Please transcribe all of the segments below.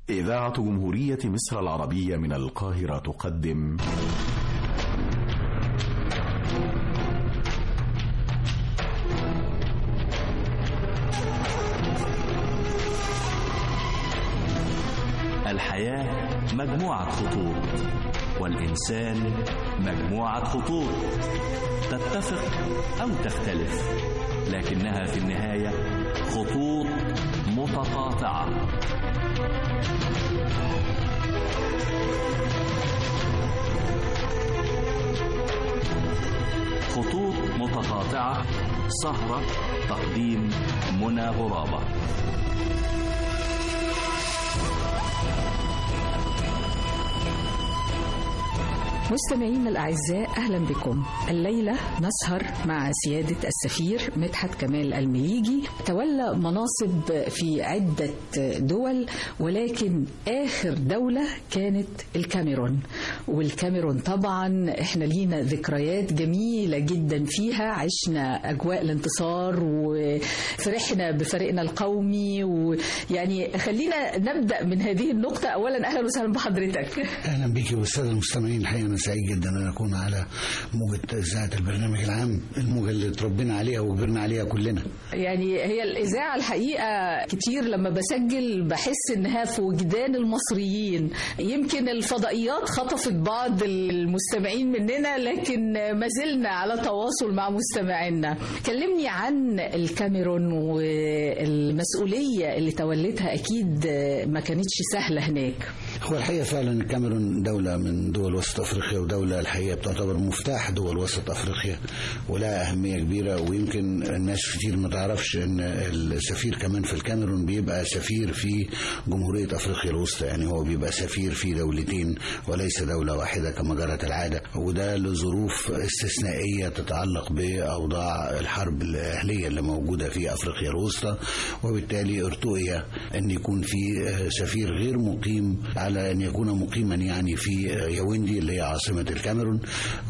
إذاعة جمهورية مصر العربية من القاهرة تقدم الحياة مجموعة خطوط والإنسان مجموعة خطوط تتفق أو تختلف لكنها في النهاية خطوط متقاطعة خطوط متقاطعة سهرة تقديم منى غرابة مستمعينا الأعزاء أهلا بكم الليلة نسهر مع سيادة السفير مدحت كمال المليجي تولى مناصب في عدة دول ولكن آخر دولة كانت الكاميرون والكاميرون طبعا احنا لينا ذكريات جميلة جدا فيها عشنا أجواء الانتصار وفرحنا بفريقنا القومي ويعني خلينا نبدأ من هذه النقطة أولا أهلا وسهلا بحضرتك اهلا بك والساده المستمعين الحقيقه انا سعيد جدا ان اكون على موجه اذاعه البرنامج العام الموجه اللي اتربينا عليها وكبرنا عليها كلنا يعني هي الإذاعة الحقيقة كتير لما بسجل بحس إنها في وجدان المصريين يمكن الفضائيات خطفت بعض المستمعين مننا لكن ما زلنا على تواصل مع مستمعينا كلمني عن الكاميرون والمسؤولية اللي تولتها أكيد ما كانتش سهلة هناك هو الحقيقه فعلا الكاميرون دوله من دول وسط افريقيا ودوله الحقيقه بتعتبر مفتاح دول وسط افريقيا ولها اهميه كبيره ويمكن الناس كتير ما تعرفش ان السفير كمان في الكاميرون بيبقى سفير في جمهوريه افريقيا الوسطى يعني هو بيبقى سفير في دولتين وليس دوله واحده كما جرت العاده وده لظروف استثنائيه تتعلق باوضاع الحرب الاهليه اللي موجوده في افريقيا الوسطى وبالتالي ارتؤي ان يكون في سفير غير مقيم على ان يكون مقيما يعني في ياوندي اللي هي عاصمه الكاميرون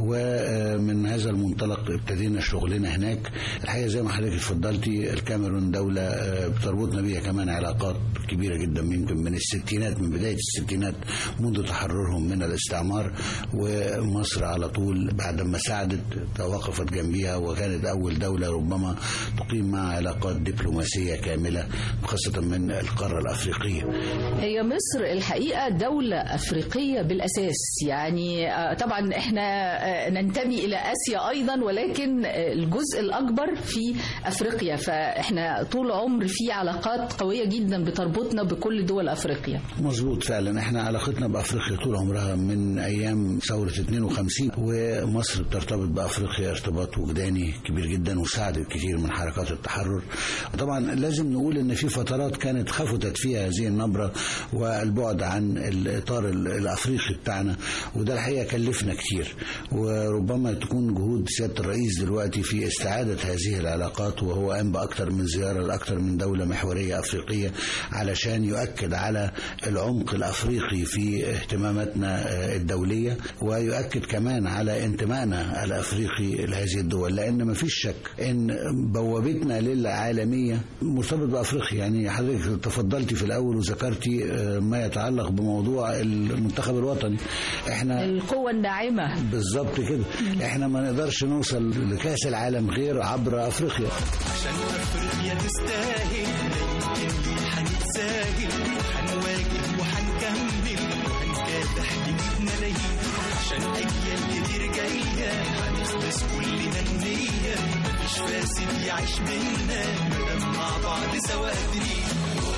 ومن هذا المنطلق ابتدينا شغلنا هناك الحقيقه زي ما حضرتك اتفضلتي الكاميرون دوله بتربطنا بيها كمان علاقات كبيره جدا يمكن من الستينات من بدايه الستينات منذ تحررهم من الاستعمار ومصر على طول بعد ما ساعدت توقفت جنبيها وكانت اول دوله ربما تقيم مع علاقات دبلوماسيه كامله خاصه من القاره الافريقيه هي مصر الحقيقة دولة أفريقية بالأساس يعني آه، طبعا احنا آه، ننتمي إلى آسيا أيضا ولكن آه، الجزء الأكبر في أفريقيا فاحنا طول عمر في علاقات قوية جدا بتربطنا بكل دول أفريقيا مظبوط فعلا احنا علاقتنا بافريقيا طول عمرها من ايام ثوره 52 ومصر بترتبط بافريقيا ارتباط وجداني كبير جدا وساعدت كتير من حركات التحرر طبعا لازم نقول ان في فترات كانت خفتت فيها هذه النبره والبعد عن الاطار ال- الافريقي بتاعنا وده الحقيقه كلفنا كتير وربما تكون جهود سياده الرئيس دلوقتي في استعاده هذه العلاقات وهو قام باكثر من زياره لاكثر من دوله محوريه افريقيه علشان يؤكد على العمق الافريقي في اهتماماتنا آه، الدوليه ويؤكد كمان على انتمائنا الافريقي لهذه الدول لان ما فيش شك ان بوابتنا للعالميه مرتبط بافريقيا يعني حضرتك تفضلتي في الاول وذكرتي آه، ما يتعلق بموضوع المنتخب الوطني احنا القوة الناعمة بالظبط كده احنا ما نقدرش نوصل لكاس العالم غير عبر افريقيا عشان افريقيا تستاهل يمكن هنتساهل وهنواجه وهنكمل وهنكافح نجيب ملايين عشان اجيال كتير جايه هنخلص كلنا النيه مفيش فاسد يعيش بينا مادام مع بعض سوا قادرين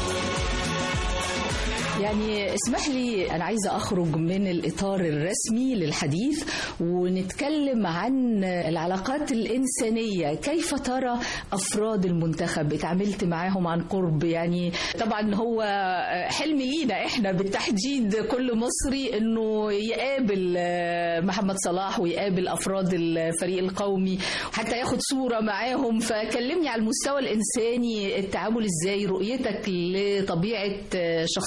يعني اسمح لي أنا عايزة أخرج من الإطار الرسمي للحديث ونتكلم عن العلاقات الإنسانية كيف ترى أفراد المنتخب اتعاملت معاهم عن قرب يعني طبعا هو حلم لينا إحنا بالتحديد كل مصري إنه يقابل محمد صلاح ويقابل أفراد الفريق القومي حتى ياخد صورة معاهم فكلمني على المستوى الإنساني التعامل إزاي رؤيتك لطبيعة شخصياتهم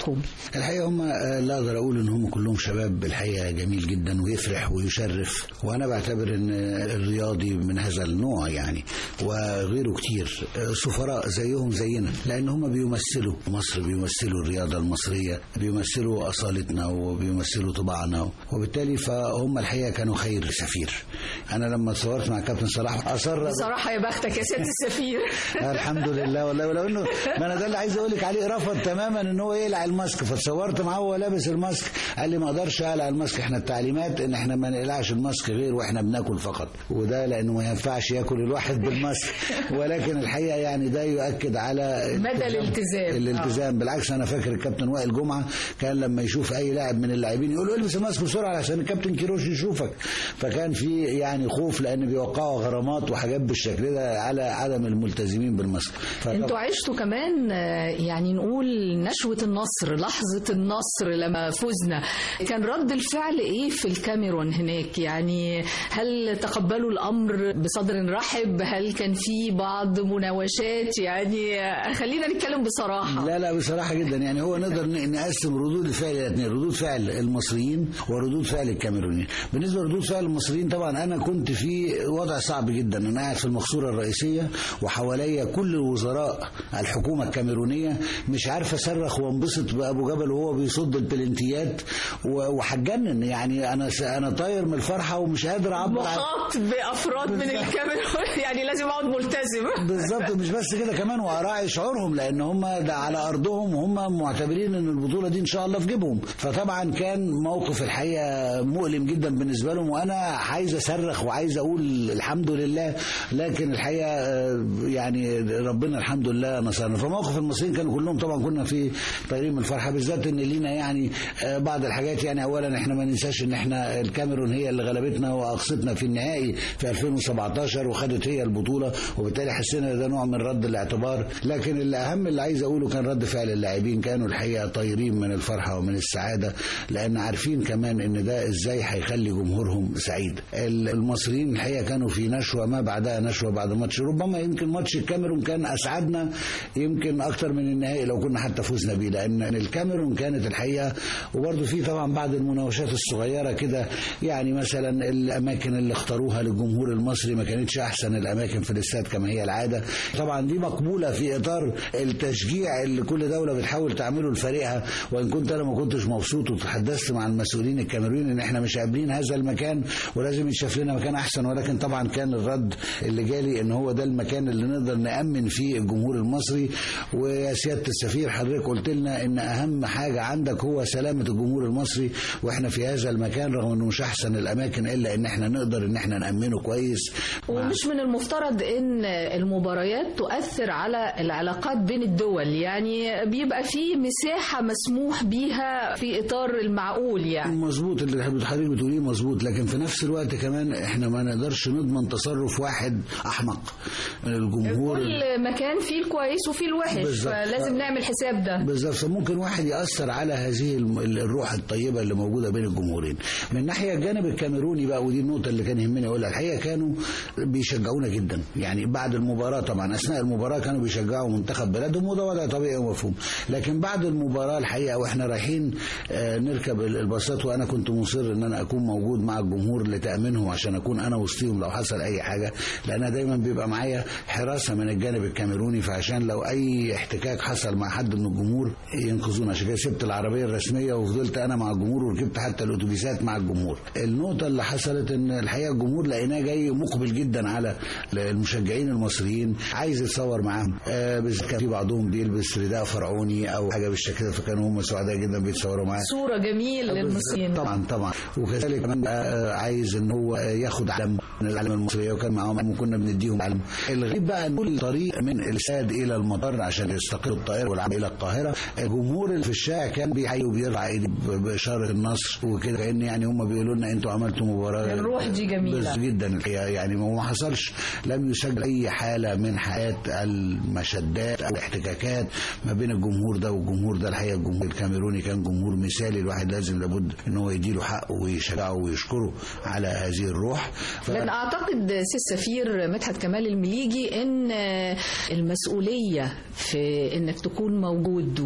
مفهوم الحقيقه هم آه، لا اقدر اقول ان هم كلهم شباب الحقيقه جميل جدا ويفرح ويشرف وانا بعتبر ان الرياضي من هذا النوع يعني وغيره كتير آه، سفراء زيهم زينا لان هم بيمثلوا مصر بيمثلوا الرياضه المصريه بيمثلوا اصالتنا وبيمثلوا طباعنا وبالتالي فهم الحقيقه كانوا خير سفير انا لما صورت مع كابتن صلاح اصر بصراحة يا بختك يا سيادة السفير الحمد لله والله ولو انه ما انا ده اللي عايز اقول لك عليه رفض تماما ان هو يقلع الماسك فتصورت معاه وهو لابس الماسك قال لي ما اقدرش اقلع الماسك احنا التعليمات ان احنا ما نقلعش الماسك غير واحنا بناكل فقط وده لانه ما ينفعش ياكل الواحد بالماسك ولكن الحقيقه يعني ده يؤكد على مدى الالتزام. الالتزام بالعكس انا فاكر الكابتن وائل جمعه كان لما يشوف اي لاعب من اللاعبين يقول له البس الماسك بسرعه عشان الكابتن كيروش يشوفك فكان في يعني خوف لان بيوقعوا غرامات وحاجات بالشكل ده على عدم الملتزمين بالماسك فطبعاً- انتوا عشتوا كمان آه، يعني نقول نشوة النصر لحظة النصر لما فزنا كان رد الفعل ايه في الكاميرون هناك يعني هل تقبلوا الامر بصدر رحب هل كان في بعض مناوشات يعني آه، خلينا نتكلم بصراحة لا لا بصراحة جدا يعني هو نقدر ن- نقسم ردود الفعل إلى اثنين ردود فعل المصريين وردود فعل الكاميرونيين بالنسبة لردود فعل المصريين طبعا أنا كنت في وضع صعب جدا أنا قاعد في المقصورة الرئيسية وحواليا كل وزراء الحكومة الكاميرونية مش عارف أصرخ وانبسط بأبو جبل وهو بيصد البلنتيات و- وهتجنن يعني أنا س- أنا طاير من الفرحة ومش قادر أعبر عن- محاط بافراد من الكاميرون يعني لازم اقعد ملتزم بالظبط ومش بس كده كمان واراعي شعورهم لان هم ده على ارضهم وهم معتبرين ان البطوله دي ان شاء الله في جيبهم فطبعا كان موقف الحقيقه مؤلم جدا بالنسبه لهم وانا عايز اصرخ وعايز اقول الحمد لله لكن الحقيقه آه، يعني ربنا الحمد لله نصرنا فموقف المصريين كانوا كلهم طبعا كنا في طايرين من الفرحه بالذات ان لينا يعني آه، بعض الحاجات يعني اولا احنا ما ننساش ان احنا الكاميرون هي اللي غلبتنا واقصتنا في النهائي في 2017 وخدت هي البطوله وبالتالي حسينا ده نوع من رد الاعتبار لكن الاهم اللي عايز اقوله كان رد فعل اللاعبين كانوا الحقيقه طايرين من الفرحه ومن السعاده لان عارفين كمان ان ده ازاي هيخلي جمهورهم سعيد ال- المصريين الحقيقه كانوا في نشوه ما بعدها نشوه بعد ماتش ربما يمكن ماتش الكاميرون كان اسعدنا يمكن اكتر من النهائي لو كنا حتى فزنا بيه لان الكاميرون كانت الحقيقه وبرده في طبعا بعض المناوشات الصغيره كده يعني مثلا الاماكن اللي اختاروها للجمهور المصري ما كانتش احسن الاماكن في الاستاد كما هي العاده طبعا دي مقبوله في اطار التشجيع اللي كل دوله بتحاول تعمله لفريقها وان كنت انا ما كنتش مبسوط وتحدثت مع المسؤولين الكاميرونيين ان احنا مش قابلين هذا المكان ولازم يتشاف لنا مكان احسن ولكن طبعا كان الرد اللي جالي ان هو ده المكان اللي نقدر نامن فيه الجمهور المصري ويا سياده السفير حضرتك قلت لنا ان اهم حاجه عندك هو سلامه الجمهور المصري واحنا في هذا المكان رغم انه مش احسن الاماكن الا ان احنا نقدر ان احنا نامنه كويس ومش من المفترض ان المباريات تؤثر على العلاقات بين الدول يعني بيبقى في مساحة مسموح بيها في اطار المعقول يعني مظبوط اللي حضرتك بتقوليه مظبوط لكن في نفس الوقت كمان احنا ما نقدرش نضمن تصرف واحد احمق الجمهور كل مكان فيه الكويس وفيه الوحش بالظبط. فلازم نعمل حساب ده بالظبط فممكن واحد ياثر على هذه الم- الروح الطيبه اللي موجوده بين الجمهورين من ناحيه الجانب الكاميروني بقى ودي النقطه اللي كان يهمني اقولها الحقيقه كانوا بيشجعونا جدا يعني بعد المباراه طبعا اثناء المباراه كانوا بيشجعوا منتخب بلدهم وده وضع طبيعي ومفهوم لكن بعد المباراه الحقيقه واحنا رايحين آه، نركب ال- الباصات وانا كنت مصر ان انا اكون موجود مع الجمهور لتامينهم عشان اكون انا وسطيهم لو حصل اي حاجه لان دايما بيبقى معايا حراسه من الجانب الكاميروني فعشان لو اي احتكاك حصل مع حد من الجمهور ينقذونا عشان كده سبت العربيه الرسميه وفضلت انا مع الجمهور وركبت حتى الاتوبيسات مع الجمهور النقطه اللي حصلت ان الحقيقه الجمهور لقيناه جاي مقبل جدا على المشجعين المصريين عايز يتصور معاهم آه بس كان في بعضهم بيلبس رداء فرعوني او حاجه بالشكل ده فكانوا هم سعداء جدا بيتصوروا معاه صورة جميل للمصريين طبعا طبعا وكذلك كمان بقى عايز ان هو ياخد علم من العلم المصريه وكان معاهم وكنا بنديهم علم الغريب بقى ان كل طريق من الاستاد الى المطار عشان يستقلوا الطائره والعب الى القاهره الجمهور اللي في الشارع كان بيحيي وبيرفع ايدي ب- باشاره النصر وكده كان يعني هم بيقولوا لنا انتوا عملتوا مباراه الروح دي جميلة. بس جدا الحقيقه يعني ما حصلش لم يسجل اي حاله من حالات المشدات او الاحتكاكات ما بين الجمهور ده والجمهور ده الحقيقه الجمهور الكاميروني كان جمهور مثالي الواحد لازم لابد ان هو يديله حقه ويشجعه ويشكره على هذه الروح ف... لأن أعتقد سي السفير مدحت كمال المليجي إن المسؤولية في إنك تكون موجود وتأمن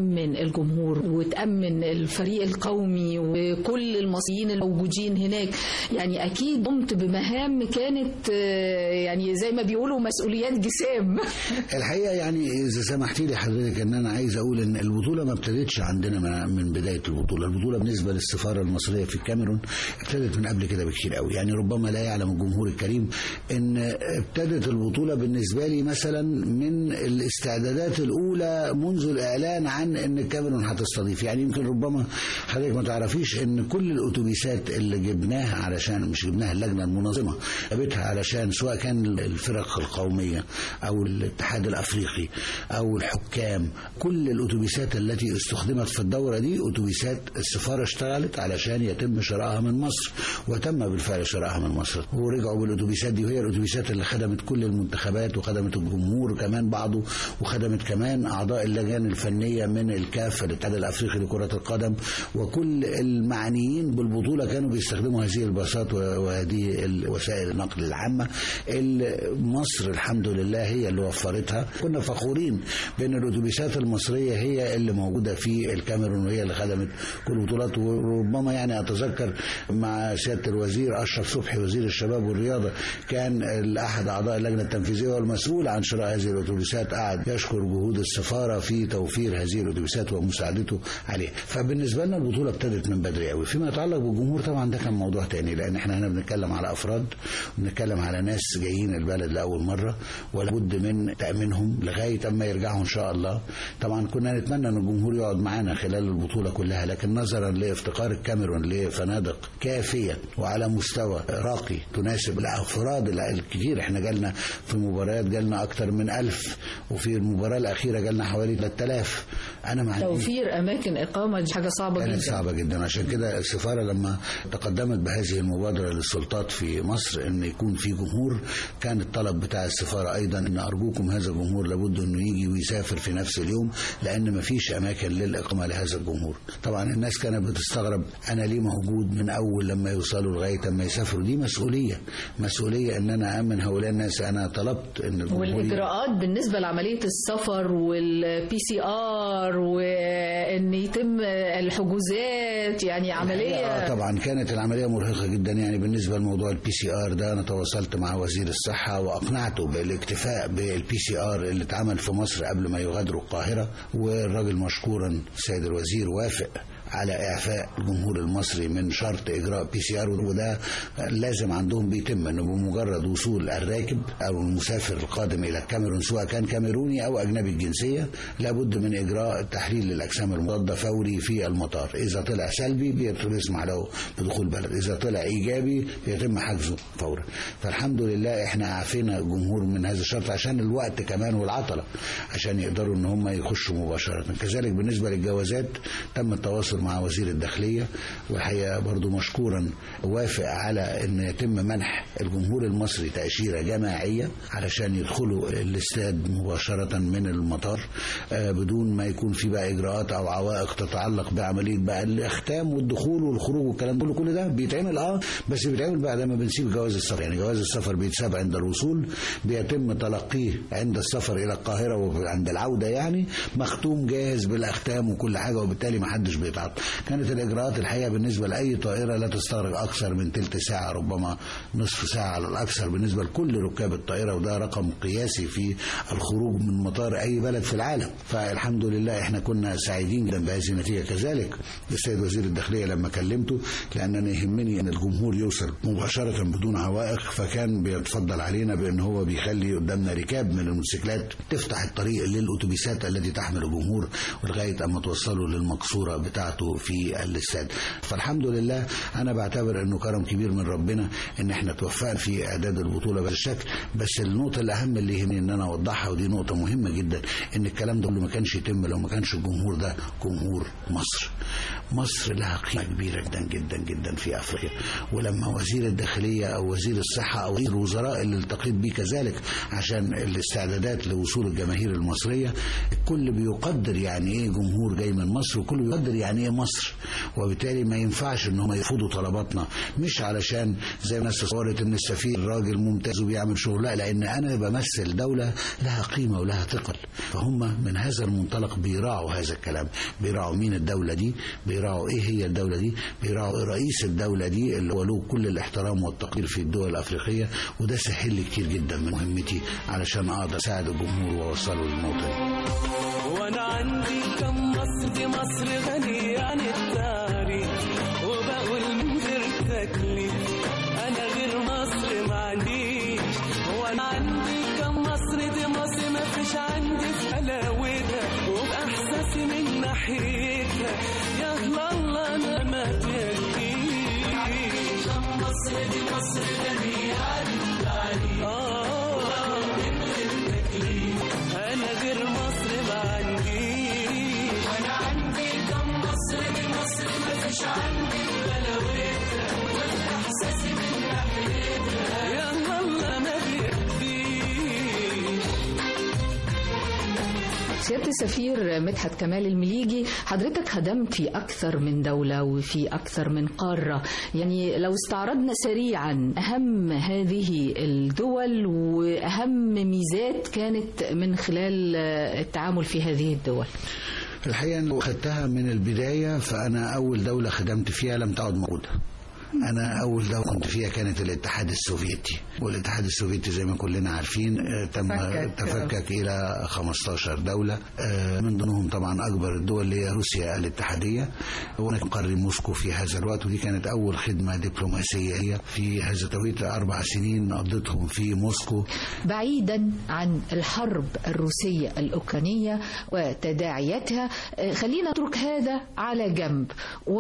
تأمن الجمهور وتأمن الفريق القومي وكل المصريين الموجودين هناك يعني أكيد قمت بمهام كانت آه، يعني زي ما بيقولوا مسؤوليات جسام الحقيقه يعني اذا سمحتي لي حضرتك ان انا عايز اقول ان البطوله ما ابتدتش عندنا من- من بدايه البطوله، البطوله بالنسبه للسفاره المصريه في الكاميرون ابتدت من قبل كده بكتير قوي، يعني ربما لا يعلم الجمهور الكريم ان ابتدت البطوله بالنسبه لي مثلا من الاستعدادات الاولى منذ الاعلان عن ان الكاميرون هتستضيف، يعني يمكن ربما حضرتك ما تعرفيش ان كل الاتوبيسات اللي جبناها علشان مش جبناها اللجنه المنظمه جابتها علشان سواء كان الفرق القوميه او الاتحاد الافريقي او الحكام كل الاتوبيسات التي استخدمت في الدوره دي اتوبيسات السفاره اشتغلت علشان يتم شرائها من مصر وتم بالفعل شرائها من مصر ورجعوا بالاتوبيسات دي وهي الاتوبيسات اللي خدمت كل المنتخبات وخدمت الجمهور كمان بعضه وخدمت كمان اعضاء اللجان الفنيه من الكاف الاتحاد الافريقي لكره القدم وكل المعنيين بالبطوله كانوا بيستخدموا هذه الباصات و- وهذه ال- وسائل النقل العامه اللي مصر الحمد لله هي اللي وفرتها كنا فخورين بان الاتوبيسات المصريه هي اللي موجوده في الكاميرون وهي اللي خدمت كل البطولات وربما يعني اتذكر مع سياده الوزير اشرف صبحي وزير الشباب والرياضه كان احد اعضاء اللجنه التنفيذيه والمسؤول عن شراء هذه الاتوبيسات قعد يشكر جهود السفاره في توفير هذه الاتوبيسات ومساعدته عليها فبالنسبه لنا البطوله ابتدت من بدري قوي فيما يتعلق بالجمهور طبعا ده كان موضوع تاني لان احنا هنا بنتكلم على افراد وبنتكلم على ناس جايين البلد لاول مره ولا بد من تامينهم لغايه اما يرجعوا ان شاء الله طبعا كنا نتمنى ان الجمهور يقعد معانا خلال البطوله كلها لكن نظرا لافتقار الكاميرون لفنادق كافيه وعلى مستوى راقي تناسب الافراد الكتير احنا جالنا في مباريات جالنا اكتر من ألف وفي المباراه الاخيره جالنا حوالي 3000 انا مع توفير اماكن اقامه دي حاجه صعبه كانت جدا صعبة جدا عشان كده السفارة لما تقدمت بهذه المبادرة للسلطات في مصر ان يكون في جمهور كان الطلب بتاع السفارة ايضا ان ارجوكم هذا الجمهور لابد انه يجي ويسافر في نفس اليوم لان ما فيش اماكن للاقامة لهذا الجمهور طبعا الناس كانت بتستغرب انا ليه موجود من اول لما يوصلوا لغاية ما يسافروا دي مسؤولية مسؤولية ان انا امن هؤلاء الناس انا طلبت ان الجمهور يجي. والاجراءات بالنسبه لعمليه السفر والبي سي ار وان يتم الحجوزات يعني عمليه آه طبعا كانت العمليه مرهقه جدا يعني بالنسبه لموضوع البي سي ار ده انا تواصلت مع وزير الصحه واقنعته بالاكتفاء بالبي سي ار اللي اتعمل في مصر قبل ما يغادروا القاهره والراجل مشكورا السيد الوزير وافق على اعفاء الجمهور المصري من شرط اجراء بي سي ار وده لازم عندهم بيتم انه بمجرد وصول الراكب او المسافر القادم الى الكاميرون سواء كان كاميروني او اجنبي الجنسيه لابد من اجراء تحليل للاجسام المضاده فوري في المطار اذا طلع سلبي بيسمح له بدخول البلد اذا طلع ايجابي بيتم حجزه فورا فالحمد لله احنا عافينا الجمهور من هذا الشرط عشان الوقت كمان والعطله عشان يقدروا ان هم يخشوا مباشره كذلك بالنسبه للجوازات تم التواصل مع وزير الداخليه والحقيقه برضو مشكورا وافق على ان يتم منح الجمهور المصري تاشيره جماعيه علشان يدخلوا الاستاد مباشره من المطار آه، بدون ما يكون في بقى اجراءات او عوائق تتعلق بعمليه بقى الاختام والدخول والخروج والكلام ده كل ده بيتعمل اه بس بيتعمل بعد ما بنسيب جواز السفر يعني جواز السفر بيتساب عند الوصول بيتم تلقيه عند السفر الى القاهره وعند العوده يعني مختوم جاهز بالاختام وكل حاجه وبالتالي ما حدش بيتعطل كانت الاجراءات الحقيقه بالنسبه لاي طائره لا تستغرق اكثر من تلت ساعه ربما نصف ساعه على الاكثر بالنسبه لكل ركاب الطائره وده رقم قياسي في الخروج من مطار اي بلد في العالم فالحمد لله احنا كنا سعيدين جدا بهذه النتيجه كذلك السيد وزير الداخليه لما كلمته لان انا يهمني ان الجمهور يوصل مباشره بدون عوائق فكان بيتفضل علينا بان هو بيخلي قدامنا ركاب من الموتوسيكلات تفتح الطريق للاتوبيسات التي تحمل الجمهور لغايه اما توصلوا للمقصوره بتاعته في الاستاد فالحمد لله انا بعتبر انه كرم كبير من ربنا ان احنا توفقنا في اعداد البطوله بهذا الشكل بس النقطه الاهم اللي يهمني ان انا اوضحها ودي نقطه مهمه جدا ان الكلام ده كله ما كانش يتم لو ما كانش الجمهور ده جمهور مصر مصر لها قيمة كبيرة جدا جدا جدا في أفريقيا ولما وزير الداخلية أو وزير الصحة أو وزير الوزراء اللي التقيت بيه كذلك عشان الاستعدادات لوصول الجماهير المصرية الكل بيقدر يعني إيه جمهور جاي من مصر وكل بيقدر يعني إيه مصر وبالتالي ما ينفعش إن هم يرفضوا طلباتنا مش علشان زي الناس تصورت إن السفير راجل ممتاز وبيعمل شغل لا لأن أنا بمثل دولة لها قيمة ولها ثقل فهم من هذا المنطلق بيراعوا هذا الكلام بيراعوا مين الدولة دي بيراعوا ايه هي الدولة دي بيراعوا رئيس الدولة دي اللي هو له كل الاحترام والتقدير في الدول الأفريقية وده سهل لي كتير جدا من مهمتي علشان أقدر أساعد الجمهور وأوصله للنقطة دي وانا عندي كم مصر دي مصر غنية عن التعريف وبقول من غير تكليف انا غير مصر ما عنديش وانا عندي كم مصر دي مصر ما فيش عندي في حلاوتها وباحساسي من ناحيتها يا الله انا ما تهديش كم مصر دي مصر غنية عن التعريف اه من غير تكليف انا غير مصر ما عنديش انا عندي كم مصر دي مصر ما فيش عندي بلاوتها واحساسي من ناحيتها يا الله ما بيهديش سيادة السفير مدحت كمال المليجي حضرتك خدمت في أكثر من دولة وفي أكثر من قارة يعني لو استعرضنا سريعا أهم هذه الدول وأهم ميزات كانت من خلال التعامل في هذه الدول الحقيقة لو خدتها من البداية فأنا أول دولة خدمت فيها لم تعد موجودة أنا أول دولة كنت فيها كانت الاتحاد السوفيتي والاتحاد السوفيتي زي ما كلنا عارفين آه، تم فكك. تفكك إلى 15 دولة آه، من ضمنهم طبعا أكبر الدول اللي هي روسيا الاتحادية وأنا مقر موسكو في هذا الوقت ودي كانت أول خدمة دبلوماسية لي في هذا التوقيت أربع سنين قضيتهم في موسكو بعيدا عن الحرب الروسية الأوكرانية وتداعياتها آه، خلينا نترك هذا على جنب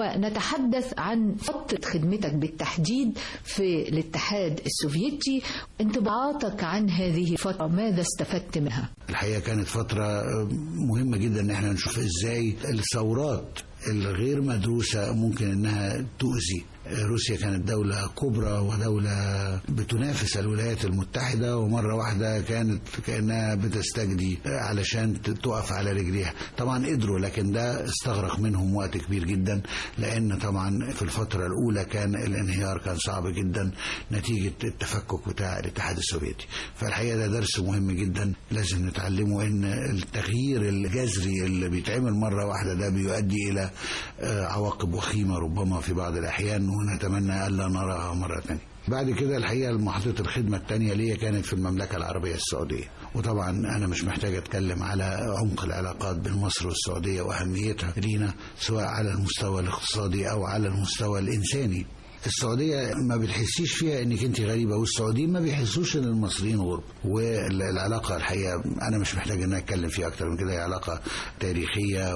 ونتحدث عن فترة خدمتك بالتحديد في الاتحاد السوفيتي انطباعاتك عن هذه الفترة ماذا استفدت منها؟ الحقيقه كانت فتره مهمه جدا ان احنا نشوف ازاي الثورات الغير مدروسه ممكن انها تؤذي روسيا كانت دولة كبرى ودولة بتنافس الولايات المتحدة ومرة واحدة كانت كأنها بتستجدي علشان تقف على رجليها طبعا قدروا لكن ده استغرق منهم وقت كبير جدا لأن طبعا في الفترة الأولى كان الانهيار كان صعب جدا نتيجة التفكك بتاع الاتحاد السوفيتي فالحقيقة ده درس مهم جدا لازم نتعلمه ان التغيير الجذري اللي بيتعمل مرة واحدة ده بيؤدي إلى آه، عواقب وخيمة ربما في بعض الأحيان ونتمنى ألا نراها مرة ثانية بعد كده الحقيقة محطة الخدمة الثانية ليا كانت في المملكة العربية السعودية وطبعا أنا مش محتاج أتكلم على عمق العلاقات بين مصر والسعودية وأهميتها لينا سواء على المستوى الاقتصادي أو على المستوى الإنساني السعودية ما بتحسيش فيها انك انت غريبة والسعوديين ما بيحسوش ان المصريين غرب والعلاقة الحقيقة انا مش محتاج ان أنا اتكلم فيها اكتر من كده هي علاقة تاريخية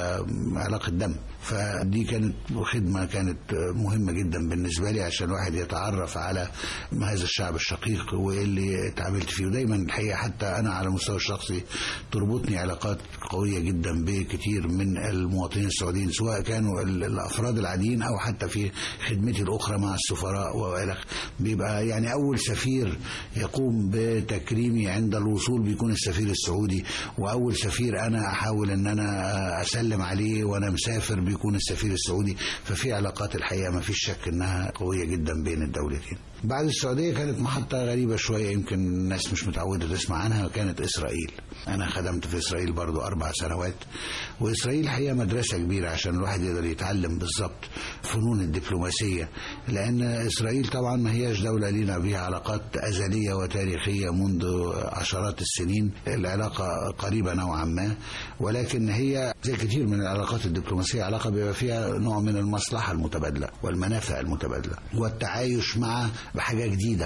وعلاقة دم فدي كانت خدمة كانت مهمة جدا بالنسبة لي عشان الواحد يتعرف على هذا الشعب الشقيق وايه اللي اتعاملت فيه ودايما الحقيقة حتى انا على المستوى الشخصي تربطني علاقات قوية جدا بكثير من المواطنين السعوديين سواء كانوا ال- الافراد العاديين او حتى في خدمتي الاخرى مع السفراء والى بيبقى يعني اول سفير يقوم بتكريمي عند الوصول بيكون السفير السعودي واول سفير انا احاول ان انا اسلم عليه وانا مسافر بيكون السفير السعودي ففي علاقات الحقيقه ما فيش شك انها قويه جدا بين الدولتين بعد السعوديه كانت محطه غريبه شويه يمكن الناس مش متعوده تسمع عنها كانت اسرائيل انا خدمت في اسرائيل برضو اربع سنوات واسرائيل الحقيقه مدرسه كبيره عشان الواحد يقدر يتعلم بالظبط فنون الدبلوماسيه لان اسرائيل طبعا ما هياش دوله لينا بها علاقات ازليه وتاريخيه منذ عشرات السنين العلاقه قريبه نوعا ما ولكن هي زي كتير من العلاقات الدبلوماسيه علاقه بيبقى فيها نوع من المصلحه المتبادله والمنافع المتبادله والتعايش مع بحاجه جديده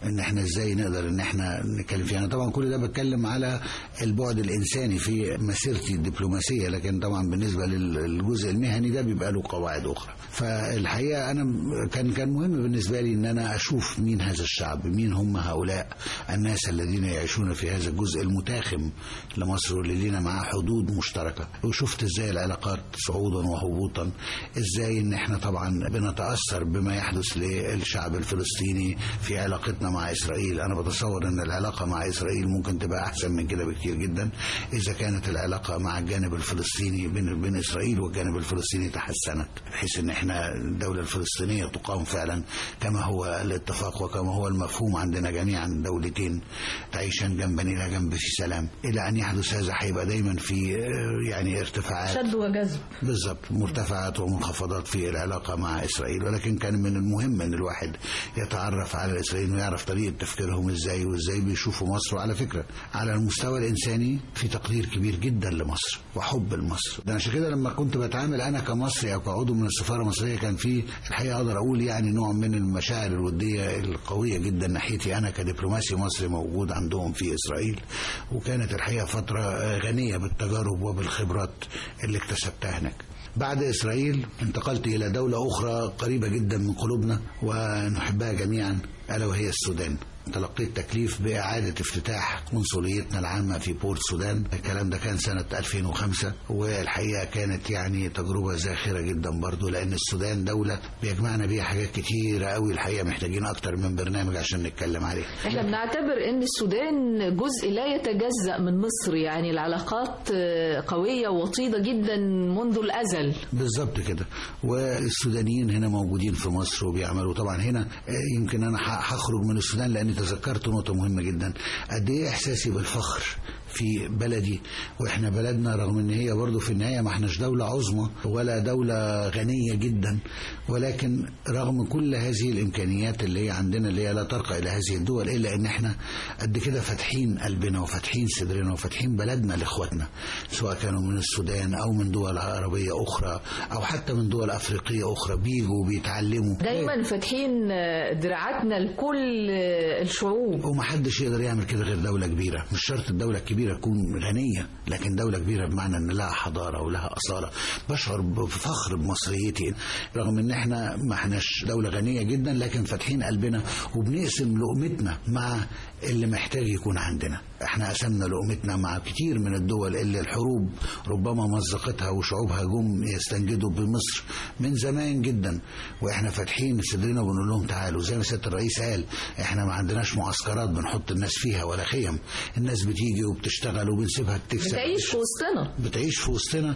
ان احنا ازاي نقدر ان احنا نتكلم فيها انا طبعا كل ده بتكلم على البعد الانساني في مسيرتي الدبلوماسيه لكن طبعا بالنسبه للجزء المهني ده بيبقى له قواعد اخرى فالحقيقه انا كان كان مهم بالنسبه لي ان انا اشوف مين هذا الشعب مين هم هؤلاء الناس الذين يعيشون في هذا الجزء المتاخم لمصر واللي لنا معاه حدود مشتركه وشفت ازاي العلاقات صعودا وهبوطا ازاي ان احنا طبعا بنتاثر بما يحدث للشعب الفلسطيني في علاقتنا مع اسرائيل انا بتصور ان العلاقه مع اسرائيل ممكن تبقى احسن من كده بكتير جدا اذا كانت العلاقه مع الجانب الفلسطيني بين بين اسرائيل والجانب الفلسطيني تحسنت بحيث ان احنا الدوله الفلسطينيه تقام فعلا كما هو الاتفاق وكما هو المفهوم عندنا جميعا دولتين تعيشان جنبا الى جنب في سلام الى ان يحدث هذا هيبقى دايما في آه، يعني ارتفاعات شد وجذب بالضبط مرتفعات ومنخفضات في العلاقة مع إسرائيل ولكن كان من المهم أن الواحد يتعرف على الإسرائيليين ويعرف طريقة تفكيرهم إزاي وإزاي بيشوفوا مصر وعلى فكرة على المستوى الإنساني في تقدير كبير جدا لمصر وحب لمصر ده عشان كده لما كنت بتعامل أنا كمصري أو كعضو من السفارة المصرية كان في الحقيقة أقدر أقول يعني نوع من المشاعر الودية القوية جدا ناحيتي أنا كدبلوماسي مصري موجود عندهم في إسرائيل وكانت الحقيقة فترة آه، غنية بالتجارب وبالخبرات اللي اكتسبتها هناك بعد إسرائيل انتقلت إلى دولة أخرى قريبة جدا من قلوبنا ونحبها جميعا ألا وهي السودان تلقيت تكليف بإعادة افتتاح قنصليتنا العامة في بورت سودان الكلام ده كان سنة 2005 والحقيقة كانت يعني تجربة زاخرة جدا برضو لأن السودان دولة بيجمعنا بيها حاجات كتيرة قوي الحقيقة محتاجين أكتر من برنامج عشان نتكلم عليها احنا بنعتبر ان السودان جزء لا يتجزأ من مصر يعني العلاقات آه، قوية ووطيدة جدا منذ الأزل بالظبط كده والسودانيين هنا موجودين في مصر وبيعملوا طبعا هنا آه، يمكن انا ح- هخرج من السودان لاني تذكرت نقطه مهمه جدا قد ايه احساسي بالفخر في بلدي واحنا بلدنا رغم ان هي برضو في النهايه ما احناش دوله عظمى ولا دوله غنيه جدا ولكن رغم كل هذه الامكانيات اللي هي عندنا اللي هي لا ترقى الى هذه الدول الا ان احنا قد كده فاتحين قلبنا وفاتحين صدرنا وفاتحين بلدنا لاخواتنا سواء كانوا من السودان او من دول عربيه اخرى او حتى من دول افريقيه اخرى بيجوا بيتعلموا دايما فاتحين آه، دراعاتنا لكل آه، الشعوب ومحدش يقدر يعمل كده غير دولة كبيرة مش شرط الدولة الكبيرة تكون غنية لكن دولة كبيرة بمعنى ان لها حضارة ولها أصالة بشعر بفخر بمصريتي رغم ان احنا ما احناش دولة غنية جدا لكن فاتحين قلبنا وبنقسم لقمتنا مع اللي محتاج يكون عندنا احنا قسمنا لقمتنا مع كتير من الدول اللي الحروب ربما مزقتها وشعوبها جم يستنجدوا بمصر من زمان جدا واحنا فاتحين صدرنا وبنقول لهم تعالوا زي ما سياده الرئيس قال احنا ما عندناش معسكرات بنحط الناس فيها ولا خيم الناس بتيجي وبتشتغل وبنسيبها تكسب بتعيش في وسطنا بتعيش في وسطنا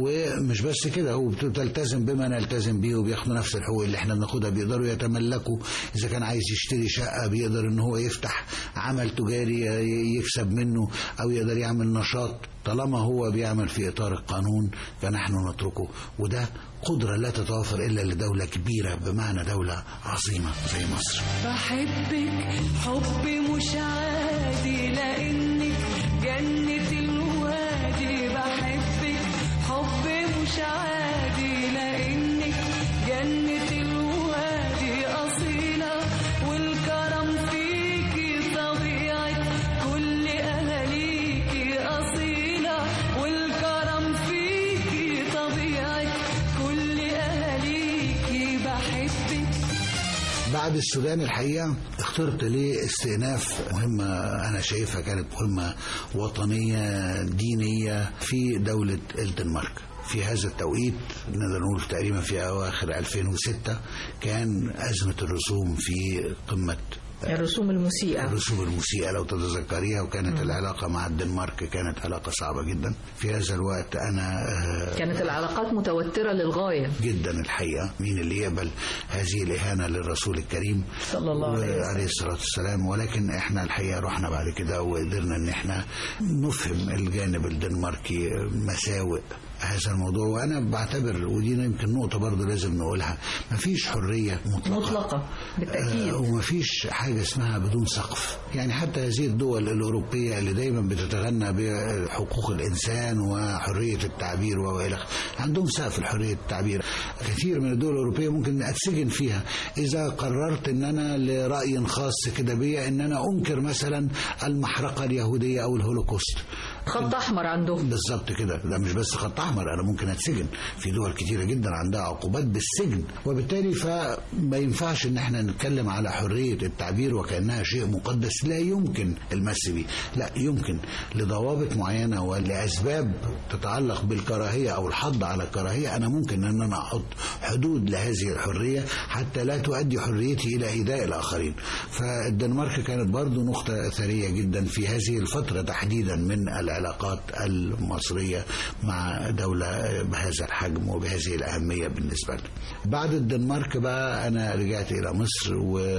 ومش بس كده وبتلتزم بما نلتزم بيه وبياخدوا نفس الحقوق اللي احنا بناخدها بيقدروا يتملكوا اذا كان عايز يشتري شقه بيقدر ان هو يفتح عمل تجاري ي- يكسب منه او يقدر يعمل نشاط طالما هو بيعمل في اطار القانون فنحن نتركه وده قدره لا تتوافر الا لدوله كبيره بمعنى دوله عظيمه زي مصر بحبك حب مش عادي لانك جنة الوادي بحبك حب مش عادي لانك جنة الوادي اصيلة والكرم فيكي طبيعة كل اهاليكي اصيلة والكرم فيكي طبيعة كل اهاليكي بحبك بعد السودان الحقيقة اخترت ليه استئناف مهمة أنا شايفها كانت مهمة وطنية دينية في دولة الدنمارك في هذا التوقيت نقدر نقول تقريبا في أواخر 2006 كان أزمة الرسوم في قمة الرسوم المسيئة الرسوم المسيئة لو تتذكريها وكانت العلاقة مع الدنمارك كانت علاقة صعبة جدا في هذا الوقت أنا آه، كانت العلاقات متوترة للغاية جدا الحقيقة مين اللي يقبل هذه الإهانة للرسول الكريم صلى الله عليه وسلم. عليه الصلاة والسلام ولكن احنا الحقيقة رحنا بعد كده وقدرنا ان احنا نفهم الجانب الدنماركي مساوئ هذا الموضوع وانا بعتبر ودي يمكن نقطه برضه لازم نقولها مفيش حريه مطلقه مطلقة بالتأكيد آه، ومفيش حاجة اسمها بدون سقف يعني حتى هذه الدول الأوروبية اللي دايما بتتغنى بحقوق الإنسان وحرية التعبير وإلى آخره، عندهم سقف لحرية التعبير كثير من الدول الأوروبية ممكن أتسجن فيها إذا قررت أن أنا لرأي خاص كده بيا أن أنا أنكر مثلا المحرقة اليهودية أو الهولوكوست خط أحمر عندهم بالظبط كده ده مش بس خط احمر انا ممكن اتسجن في دول كتيره جدا عندها عقوبات بالسجن وبالتالي فما ينفعش ان احنا نتكلم على حريه التعبير وكانها شيء مقدس لا يمكن المس بيه لا يمكن لضوابط معينه ولاسباب تتعلق بالكراهيه او الحض على الكراهيه انا ممكن ان انا احط حدود لهذه الحريه حتى لا تؤدي حريتي الى ايذاء الاخرين فالدنمارك كانت برضو نقطه اثريه جدا في هذه الفتره تحديدا من العلاقات المصريه مع دوله بهذا الحجم وبهذه الاهميه بالنسبه لنا. بعد الدنمارك بقى انا رجعت الى مصر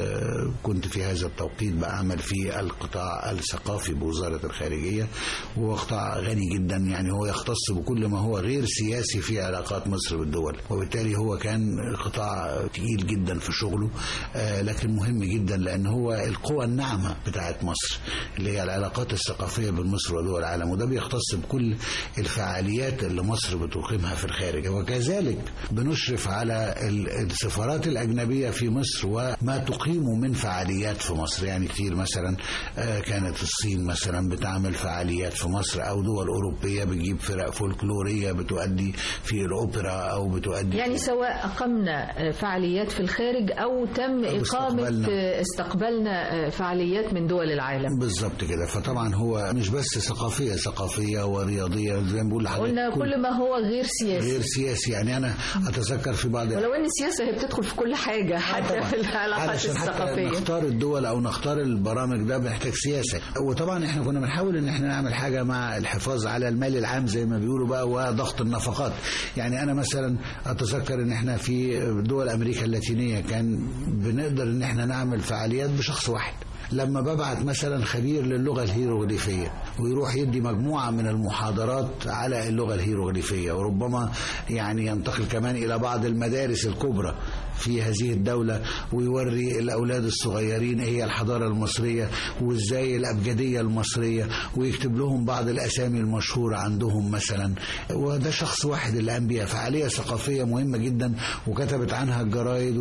وكنت في هذا التوقيت بعمل في القطاع الثقافي بوزاره الخارجيه وهو قطاع غني جدا يعني هو يختص بكل ما هو غير سياسي في علاقات مصر بالدول وبالتالي هو كان قطاع تقيل جدا في شغله آه، لكن مهم جدا لان هو القوى الناعمه بتاعت مصر اللي هي العلاقات الثقافيه بين مصر ودول العالم وده بيختص بكل الفعاليات اللي مصر بتقيمها في الخارج وكذلك بنشرف على ال- السفارات الأجنبية في مصر وما تقيم من فعاليات في مصر يعني كتير مثلا آه، كانت الصين مثلا بتعمل فعاليات في مصر أو دول أوروبية بتجيب فرق فولكلورية بتؤدي في الأوبرا أو بتؤدي يعني سواء أقمنا فعاليات في الخارج أو تم أو إقامة استقبلنا. استقبلنا فعاليات من دول العالم بالظبط كده فطبعا هو مش بس ثقافية ثقافية ورياضية زي ما بقول لحضرتك قلنا كل ما هو غير سياسي غير سياسي يعني أنا أتذكر في بعض ولو ان السياسه هي بتدخل في كل حاجه حتى طبعاً. في العلاقات علشان حتى الثقافيه نختار الدول او نختار البرامج ده بيحتاج سياسه وطبعا احنا كنا بنحاول ان احنا نعمل حاجه مع الحفاظ على المال العام زي ما بيقولوا بقى وضغط النفقات يعني انا مثلا اتذكر ان احنا في دول امريكا اللاتينيه كان بنقدر ان احنا نعمل فعاليات بشخص واحد لما ببعت مثلا خبير للغه الهيروغليفيه ويروح يدي مجموعه من المحاضرات على اللغه الهيروغليفيه وربما يعني ينتقل كمان الى بعض المدارس الكبرى في هذه الدولة ويوري الأولاد الصغيرين إيه هي الحضارة المصرية وإزاي الأبجدية المصرية ويكتب لهم بعض الأسامي المشهورة عندهم مثلا وده شخص واحد اللي قام بيها فعالية ثقافية مهمة جدا وكتبت عنها الجرايد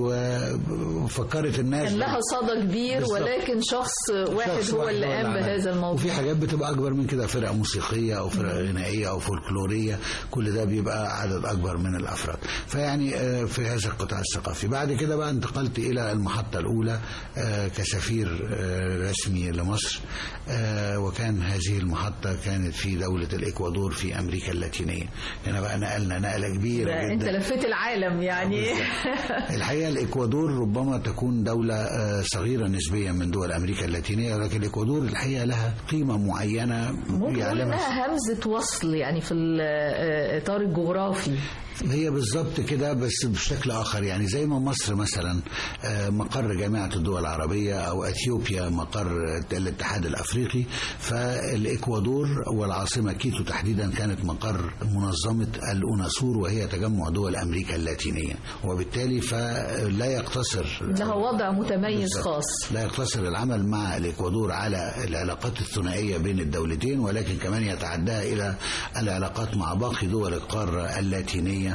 وفكرت الناس كان لها صدى كبير بالظبط. ولكن شخص واحد شخص هو اللي هو قام عمل. بهذا الموضوع وفي حاجات بتبقى اكبر من كده فرق موسيقيه او فرق غنائيه او فولكلوريه كل ده بيبقى عدد اكبر من الافراد فيعني آه، في هذا القطاع الثقافي بعد كده بقى انتقلت الى المحطه الاولى آه، كسفير آه، رسمي لمصر آه، وكان هذه المحطه كانت في دوله الاكوادور في امريكا اللاتينيه هنا بقى نقلنا نقله كبيره ده انت جدا لفيت العالم يعني الحقيقه الاكوادور ربما تكون دوله آه، صغيره نسبيا من دول امريكا اللاتينيه ولكن الاكوادور الحقيقه لها قيمه معينه ممكن نقول يعلمها انها همزه وصل يعني في الاطار الجغرافي هي بالظبط كده بس بشكل اخر يعني زي ما مصر مثلا آه، مقر جامعه الدول العربيه او اثيوبيا مقر الاتحاد الافريقي فالاكوادور والعاصمه كيتو تحديدا كانت مقر منظمه الأوناسور وهي تجمع دول امريكا اللاتينيه وبالتالي فلا يقتصر لها وضع متميز بالظبط. خاص لا يقتصر العمل مع الاكوادور على العلاقات الثنائيه بين الدولتين ولكن كمان يتعداها الى العلاقات مع باقي دول القاره اللاتينيه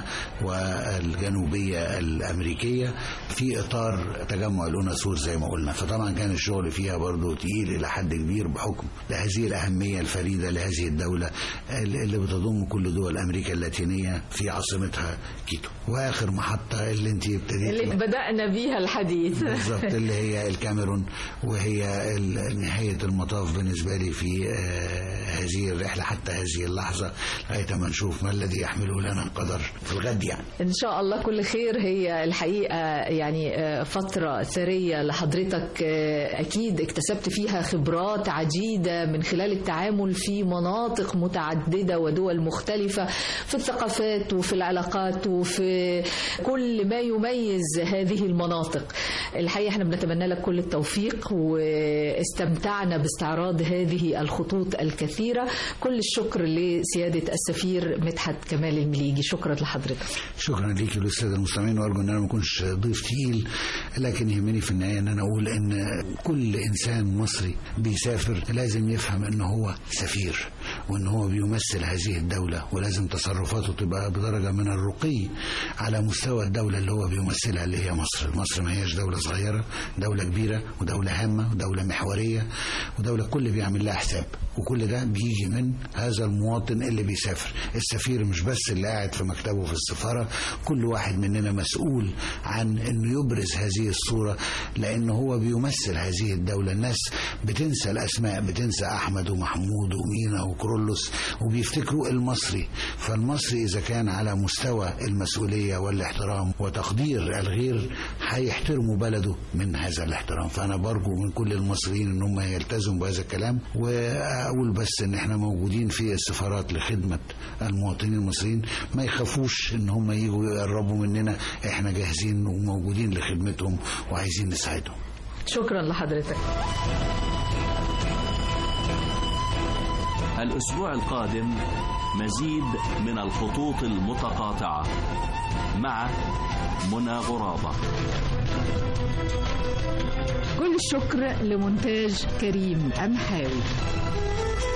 والجنوبيه الامريكيه في اطار تجمع الأوناسور زي ما قلنا فطبعا كان الشغل فيها برضو تقيل الى حد كبير بحكم لهذه الاهميه الفريده لهذه الدوله اللي بتضم كل دول امريكا اللاتينيه في عاصمتها كيتو واخر محطه اللي انت ابتديتي اللي بدانا بيها الحديث بالظبط اللي هي الكاميرون وهي ال- نهاية المطاف بالنسبة لي في آه، هذه الرحلة حتى هذه اللحظة لغاية ما نشوف ما الذي يحمله لنا القدر في الغد يعني إن شاء الله كل خير هي الحقيقة يعني آه، فترة ثرية لحضرتك آه، أكيد اكتسبت فيها خبرات عديدة من خلال التعامل في مناطق متعددة ودول مختلفة في الثقافات وفي العلاقات وفي كل ما يميز هذه المناطق الحقيقة احنا بنتمنى لك كل التوفيق واستمتعنا باستعراض هذه الخطوط الكثيرة كل الشكر لسيادة السفير مدحت كمال المليجي شكرا لحضرتك شكرا ليك للساده المستمعين وارجو ان انا ما اكونش ضيف تقيل لكن يهمني في النهايه ان انا اقول ان كل انسان مصري بيسافر لازم يفهم ان هو سفير وان هو بيمثل هذه الدوله ولازم تصرفاته تبقى بدرجه من الرقي على مستوى الدوله اللي هو بيمثلها اللي هي مصر، مصر ما هياش دوله صغيره، دوله كبيره ودوله هامه ودوله محوريه ودوله كل بيعمل لها حساب وكل ده بيجي من هذا المواطن اللي بيسافر، السفير مش بس اللي قاعد في مكتبه في السفاره، كل واحد مننا مسؤول عن انه يبرز هذه الصوره لان هو بيمثل هذه الدوله، الناس بتنسى الاسماء بتنسى احمد ومحمود ومينا وكرولوس وبيفتكروا المصري، فالمصري اذا كان على مستوى المسؤوليه والاحترام وتقدير الغير هيحترموا بلده من هذا الاحترام، فانا برجو من كل المصريين ان هم يلتزموا بهذا الكلام واقول بس ان احنا موجودين في السفارات لخدمه المواطنين المصريين ما يخافوش ان هم يجوا يقربوا مننا احنا جاهزين وموجودين لخدمتهم وعايزين نساعدهم شكرا لحضرتك الأسبوع القادم مزيد من الخطوط المتقاطعة مع منى غرابة كل الشكر لمونتاج كريم أمحاوي